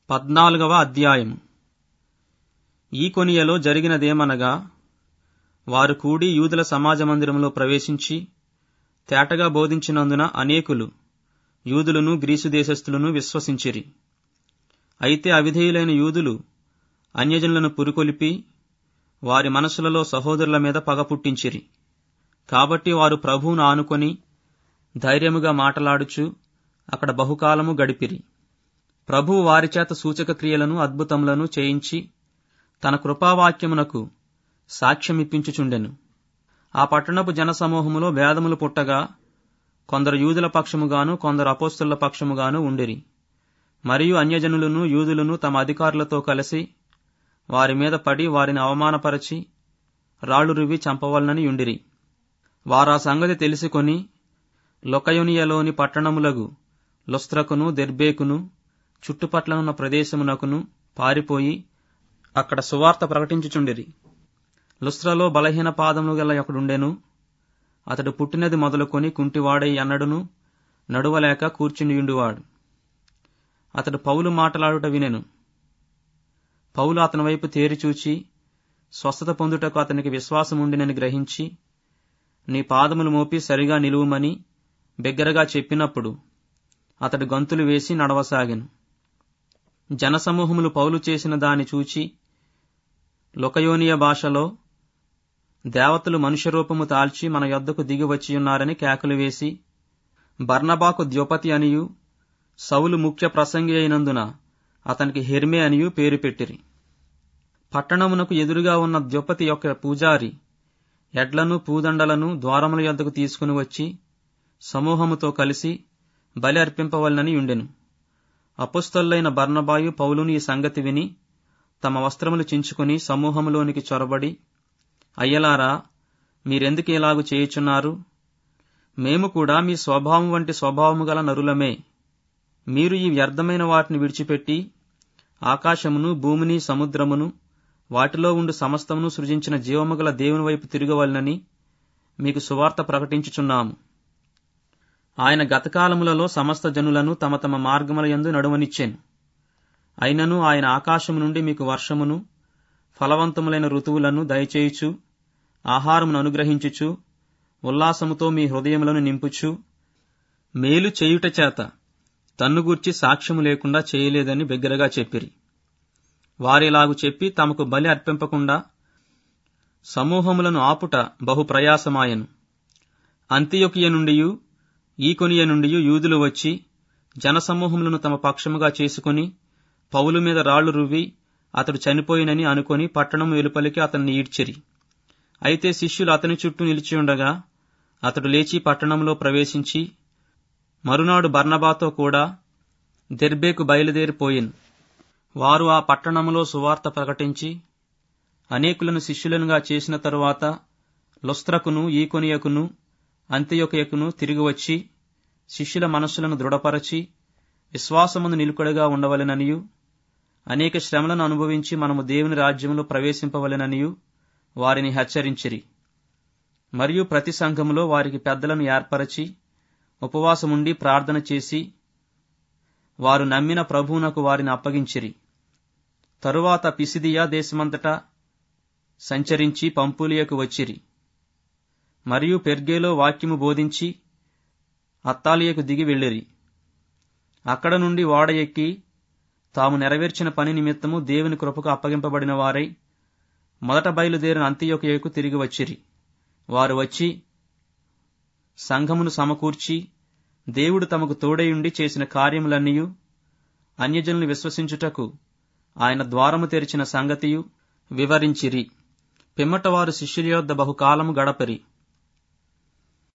పద్నాలుగవ అధ్యాయం ఈ కొనియలో జరిగినదేమనగా వారు కూడి యూదుల సమాజ మందిరంలో ప్రవేశించి తేటగా బోధించినందున అనేకులు యూదులను గ్రీసు దేశస్థులను విశ్వసించిరి అయితే అవిధేయులైన యూదులు అన్యజనులను పురికొలిపి వారి మనసులలో సహోదరుల మీద పగ పుట్టించిరి కాబట్టి వారు ప్రభువును ఆనుకొని ధైర్యముగా మాటలాడుచు అక్కడ బహుకాలము గడిపిరి ప్రభువు వారి చేత సూచక క్రియలను అద్భుతములను చేయించి తన కృపావాక్యమునకు సాక్ష్యమిప్పించుచుండెను ఆ పట్టణపు జనసమూహములో భేదములు పుట్టగా కొందరు యూదుల పక్షముగాను కొందరు అపోస్తుల పక్షముగాను ఉండిరి మరియు అన్యజనులను యూదులను తమ అధికారులతో కలిసి వారి మీద పడి వారిని అవమానపరచి రాళ్లు రువి చంపవలనని ఉండిరి వారా సంగతి తెలుసుకొని లొకయునియలోని పట్టణములగు లుస్త్రకును దెర్బేకును చుట్టుపట్లనున్న ప్రదేశమునకును పారిపోయి అక్కడ సువార్త ప్రకటించుచుండిరి లుస్త్రలో బలహీన పాదములు గల ఒకడుండెను అతడు పుట్టినది మొదలుకొని కుంటివాడై అన్నడును నడువలేక కూర్చునియుండువాడు అతడు పౌలు మాటలాడుట వినెను పౌలు అతని వైపు తేరిచూచి స్వస్థత పొందుటకు అతనికి విశ్వాసం ఉండినని గ్రహించి నీ పాదములు మోపి సరిగా నిలువుమని బిగ్గరగా చెప్పినప్పుడు అతడు గంతులు వేసి నడవసాగెను జనసమూహములు పౌలు చేసిన దాని చూచి లొకయోనియ భాషలో దేవతలు మనుష్య రూపము తాల్చి మన యొద్దకు దిగి వచ్చియున్నారని కేకలు వేసి బర్నబాకు ద్యోపతి అనియు సౌలు ముఖ్య ప్రసంగి అయినందున అతనికి హెర్మే అనియు పేరు పెట్టిరి పట్టణమునకు ఎదురుగా ఉన్న ద్యోపతి యొక్క పూజారి ఎడ్లను పూదండలను ద్వారముల యొద్దకు తీసుకుని వచ్చి సమూహముతో కలిసి బలి అర్పింపవలనని ఉండెను అపుస్తలులైన బర్నబాయు పౌలుని ఈ సంగతి విని తమ వస్త్రములు చించుకుని సమూహములోనికి చొరబడి అయ్యలారా మీరెందుకు ఇలాగు చేయుచున్నారు మేము కూడా మీ స్వభావం వంటి స్వభావము గల నరులమే మీరు ఈ వ్యర్థమైన వాటిని విడిచిపెట్టి ఆకాశమును భూమిని సముద్రమును వాటిలో ఉండు సమస్తమును సృజించిన జీవము గల దేవుని వైపు తిరగవలనని మీకు సువార్త ప్రకటించుచున్నాము ఆయన గతకాలములలో సమస్త జనులను తమ తమ మార్గముల యందు నడువనిచ్చెను అయినను ఆయన ఆకాశము నుండి మీకు వర్షమును ఫలవంతములైన ఋతువులను దయచేయుచు ఆహారమును అనుగ్రహించుచు ఉల్లాసముతో మీ హృదయములను నింపుచు మేలు చేయుట చేత తన్నుగూర్చి సాక్ష్యము లేకుండా చేయలేదని బిగ్గరగా చెప్పిరి వారిలాగు చెప్పి తమకు బలి అర్పింపకుండా సమూహములను ఆపుట బహు ప్రయాసమాయను అంత్యొకియ నుండియు ఈకొనియ నుండి యూదులు వచ్చి జనసమూహములను తమ పక్షముగా చేసుకుని పౌలు మీద రాళ్లు రువ్వి అతడు చనిపోయినని అనుకొని పట్టణం వెలుపలికి అతన్ని ఈడ్చిరి అయితే శిష్యులు అతని చుట్టూ నిలిచి ఉండగా అతడు లేచి పట్టణంలో ప్రవేశించి మరునాడు బర్నబాతో కూడా దెర్బేకు బయలుదేరిపోయిను వారు ఆ పట్టణములో సువార్త ప్రకటించి అనేకులను శిష్యులనుగా చేసిన తరువాత లుస్త్రకును ఈకొనియకును అంత్యొకయకును తిరిగి వచ్చి శిష్యుల మనస్సులను దృఢపరచి విశ్వాసమును నిలుకడగా ఉండవలెననియు అనేక శ్రమలను అనుభవించి మనము దేవుని రాజ్యంలో ప్రవేశింపవలెననియు వారిని హెచ్చరించిరి మరియు ప్రతి సంఘములో వారికి పెద్దలను ఏర్పరచి ఉపవాసముండి ప్రార్థన చేసి వారు నమ్మిన ప్రభువునకు వారిని అప్పగించిరి తరువాత పిసిదియా దేశమంతటా సంచరించి పంపులియకు వచ్చిరి మరియు పెర్గేలో వాక్యము బోధించి అత్తాలియకు దిగి వెళ్ళిరి అక్కడ నుండి ఓడ ఎక్కి తాము నెరవేర్చిన పని నిమిత్తము దేవుని కృపకు అప్పగింపబడిన వారై మొదట బయలుదేరిన అంత్యొకయకు తిరిగి వచ్చిరి వారు వచ్చి సంఘమును సమకూర్చి దేవుడు తమకు తోడయుండి చేసిన కార్యములన్నీయు అన్యజనులు విశ్వసించుటకు ఆయన ద్వారము తెరిచిన సంగతియు వివరించిరి పిమ్మట వారు శిష్యుల యొద్ద బహుకాలము గడపరి